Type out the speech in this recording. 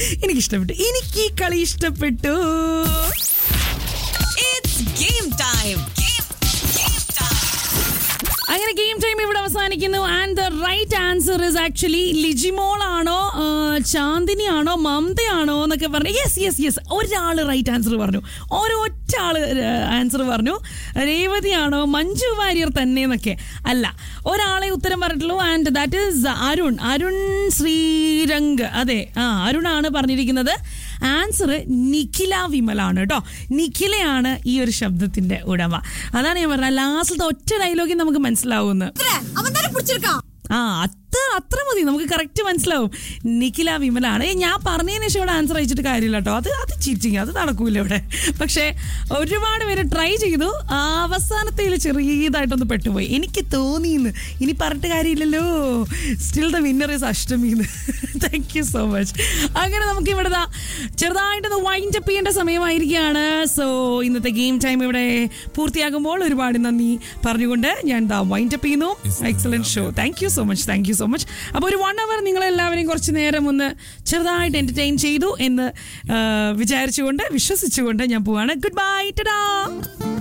എനിക്ക് ഇഷ്ടപ്പെട്ടു എനിക്ക് ഈ കളി ഇഷ്ടപ്പെട്ടു It's game time. Game, game time. അങ്ങനെ ഗെയിം ടൈം ഇവിടെ അവസാനിക്കുന്നു and the right answer is actually Lijimol ആണോ ചാന്ദിനി ആണോ മമതയാണോ എന്നൊക്കെ പറഞ്ഞു യെസ് യെസ് യെസ് ഒരാൾ റൈറ്റ് ആൻസർ പറഞ്ഞു ഓരോറ്റ ആള് ആൻസർ പറഞ്ഞു രേവതിയാണോ മഞ്ജു വാര്യർ തന്നെ എന്നൊക്കെ അല്ല ഒരാളെ ഉത്തരം പറഞ്ഞിട്ടുള്ളൂ and that is Arun Arun Sreerang അതെ ആ അരുണാണ് പറഞ്ഞിരിക്കുന്നത് ആൻസർ നിഖില വിമലാണ് കേട്ടോ നിഖിലയാണ് ഈ ഒരു ശബ്ദത്തിന്റെ ഉടമ അതാണ് ഞാൻ പറഞ്ഞത് ലാസ്റ്റിലത്തെ ഒറ്റ ഡയലോഗിൽ നമുക്ക് മനസ്സിലാവുന്നത് அவன் தானே பிடிச்சிருக்கான் ആ അത്ര അത്ര മതി നമുക്ക് കറക്റ്റ് മനസ്സിലാവും നിഖില വിമലാണ് ഏയ് ഞാൻ പറഞ്ഞതിന് ശേഷം ഇവിടെ ആൻസർ അയച്ചിട്ട് കാര്യമില്ല കേട്ടോ അത് അത് ചീറ്റിങ് അത് നടക്കൂല ഇവിടെ പക്ഷേ ഒരുപാട് പേര് ട്രൈ ചെയ്തു ആ അവസാനത്തേൽ ചെറിയതായിട്ടൊന്ന് പെട്ടുപോയി എനിക്ക് തോന്നിയെന്ന് ഇനി പറഞ്ഞിട്ട് കാര്യമില്ലല്ലോ സ്റ്റിൽ ദ വിന്നർ ഇസ് അഷ്ടമിന്ന് താങ്ക് യു സോ മച്ച് അങ്ങനെ നമുക്ക് ഇവിടെ ദാ ചെറുതായിട്ടൊന്ന് വൈൻഡ് അപ്പ് ചെയ്യേണ്ട സമയമായിരിക്കുകയാണ് സോ ഇന്നത്തെ ഗെയിം ടൈം ഇവിടെ പൂർത്തിയാകുമ്പോൾ ഒരുപാട് നന്ദി പറഞ്ഞുകൊണ്ട് ഞാൻ ദാ വൈൻഡ് അപ്പ് ചെയ്യുന്നു excellent show thank you so much thank you so much അപ്പോൾ ഒരു വൺ അവർ നിങ്ങളെല്ലാവരെയും കുറച്ച് നേരം ഒന്ന് ചെറുതായിട്ട് എന്റർടൈൻ ചെയ്തു എന്ന് ആ, വിചാരിച്ചുകൊണ്ട് വിശ്വസിച്ചുകൊണ്ട് ഞാൻ പോവാണ് ഗുഡ് ബൈ ടടാ